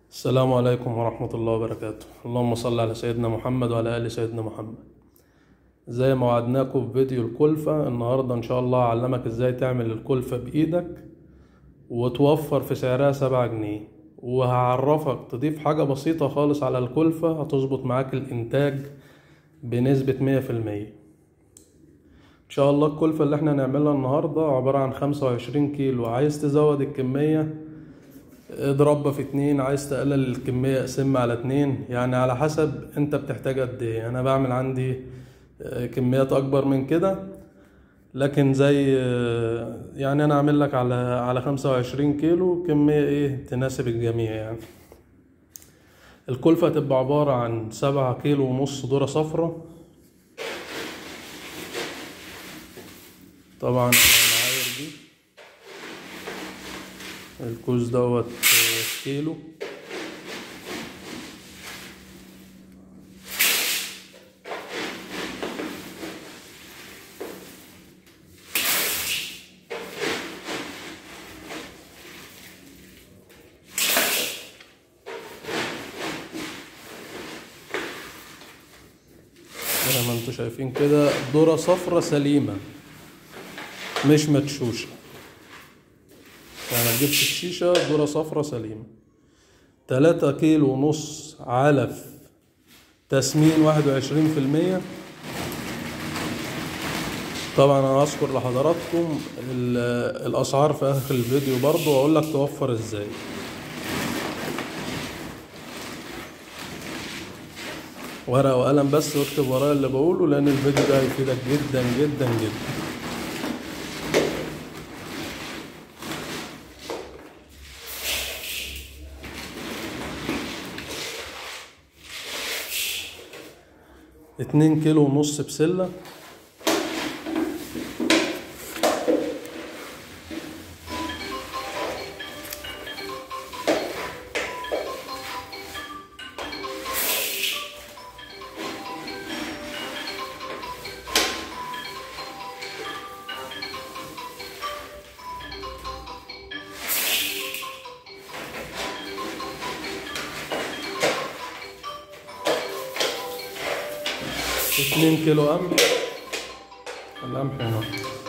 السلام عليكم ورحمة الله وبركاته اللهم صل على سيدنا محمد وعلى آل سيدنا محمد زي ما وعدناكم في فيديو الكلفة النهاردة إن شاء الله أعلمك إزاي تعمل الكلفة بإيدك وتوفر في سعرها سبعة جنيه وهعرفك تضيف حاجة بسيطة خالص على الكلفة هتظبط معاك الإنتاج بنسبة مية في المية إن شاء الله الكلفة اللي احنا هنعملها النهاردة عبارة عن خمسة وعشرين كيلو عايز تزود الكمية اضربها في اتنين عايز تقلل الكمية اقسمها على اتنين يعني على حسب انت بتحتاج قد ايه انا بعمل عندي آه، كميات اكبر من كده لكن زي آه، يعني انا اعمل لك على على خمسة وعشرين كيلو كمية ايه تناسب الجميع يعني الكلفة تبقى عبارة عن سبعة كيلو ونص ذرة صفرا طبعا المعايير دي الكوز دوت آه، كيلو زي ما انتوا شايفين كده ذرة صفرة سليمة مش مدشوشة يعني ما تجيبش الشيشة ذرة صفرة سليمة تلاتة كيلو ونص علف تسمين واحد وعشرين في المية طبعا انا هذكر لحضراتكم ال- الاسعار في اخر الفيديو برضو واقول لك توفر ازاي ورقة وقلم بس واكتب ورايا اللي بقوله لان الفيديو ده هيفيدك جدا جدا جدا اتنين كيلو ونص بسلة اتنين كيلو قمح القمح هنا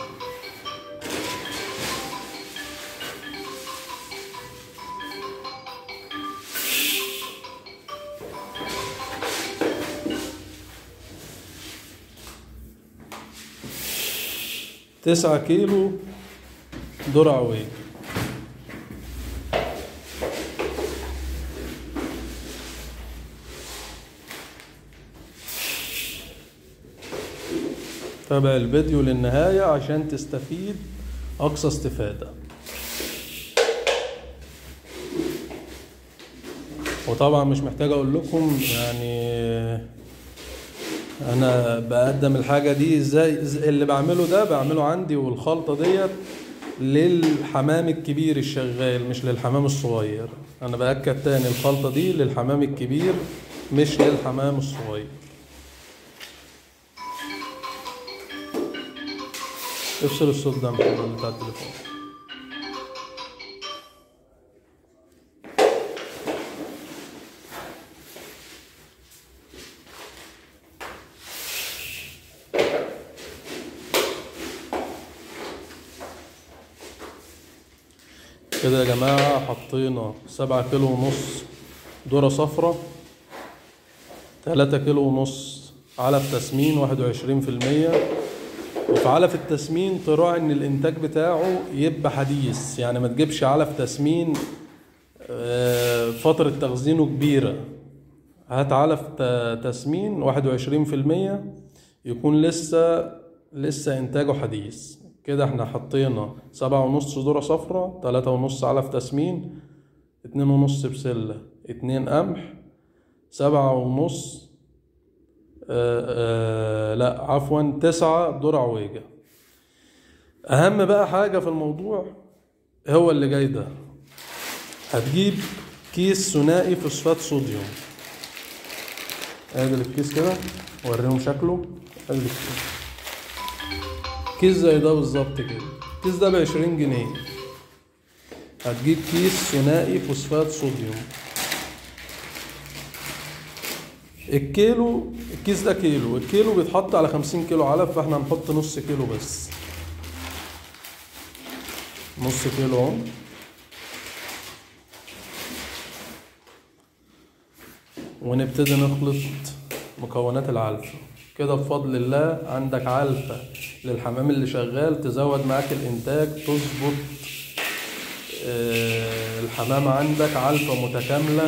تسعة كيلو ذرة عويج تابع الفيديو للنهاية عشان تستفيد أقصى استفادة وطبعا مش محتاج أقول لكم يعني أنا بقدم الحاجة دي إزاي إز- اللي بعمله ده بعمله عندي والخلطة ديت للحمام الكبير الشغال مش للحمام الصغير أنا بأكد تاني الخلطة دي للحمام الكبير مش للحمام الصغير افصل الصوت ده محمد بتاع التليفون كده يا جماعة حطينا سبعة كيلو ونص ذرة صفرة تلاتة كيلو ونص علف تسمين واحد وعشرين في المية وفي علف التسمين تراعي ان الانتاج بتاعه يبقى حديث يعني ما تجيبش علف تسمين آه، فترة تخزينه كبيرة هات علف ت- تسمين واحد وعشرين في المية يكون لسه لسه انتاجه حديث كده احنا حطينا سبعة ونص ذرة صفرة تلاتة ونص علف تسمين اتنين ونص بسلة اتنين قمح سبعة ونص آه آه لا عفوا تسعة ذرة عويجة أهم بقى حاجة في الموضوع هو اللي جاي ده هتجيب كيس ثنائي فوسفات صوديوم ادي الكيس كده وريهم شكله ادي الكيس كيس زي ده بالظبط كده الكيس ده بعشرين جنيه هتجيب كيس ثنائي فوسفات صوديوم الكيلو الكيس ده كيلو الكيلو بيتحط على خمسين كيلو علف فاحنا هنحط نص كيلو بس نص كيلو اهو ونبتدي نخلط مكونات العلفة كده بفضل الله عندك علفة للحمام اللي شغال تزود معاك الإنتاج تظبط آه، الحمام عندك علفة متكاملة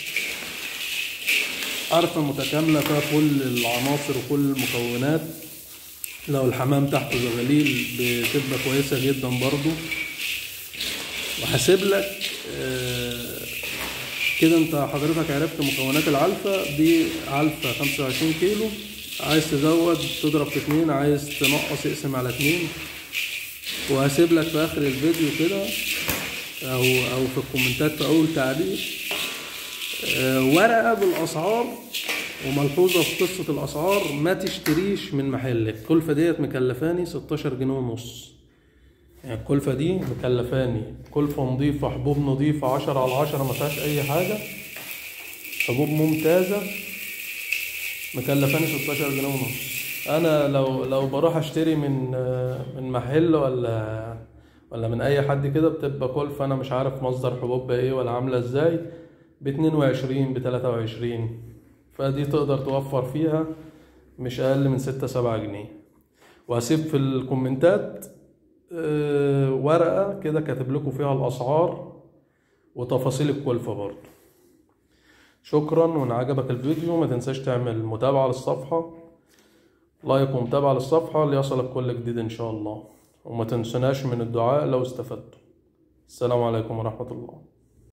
علفة متكاملة فيها كل العناصر وكل المكونات لو الحمام تحته زغاليل بتبقى كويسة جدا برضو وهسيب لك آه، كده انت حضرتك عرفت مكونات العلفة دي علفة 25 كيلو عايز تزود تضرب في اتنين عايز تنقص اقسم على اتنين وهسيب لك في اخر الفيديو كده او او في الكومنتات في اول تعليق آه، ورقة بالاسعار وملحوظة في قصة الاسعار ما تشتريش من محلك الكلفة ديت مكلفاني 16 جنيه ونص يعني الكلفة دي مكلفاني كلفة نظيفة حبوب نظيفة عشرة على عشرة ما فيهاش أي حاجة حبوب ممتازة مكلفاني 16 جنيه ونص أنا لو لو بروح أشتري من من محل ولا ولا من أي حد كده بتبقى كلفة أنا مش عارف مصدر حبوب إيه ولا عاملة إزاي باتنين وعشرين بتلاتة وعشرين فدي تقدر توفر فيها مش أقل من ستة سبعة جنيه وهسيب في الكومنتات آه، ورقة كده كاتب لكم فيها الأسعار وتفاصيل الكلفة برضو شكرا وإن عجبك الفيديو ما تنساش تعمل متابعة للصفحة لايك ومتابعة للصفحة ليصلك كل جديد إن شاء الله وما تنسناش من الدعاء لو استفدتوا السلام عليكم ورحمة الله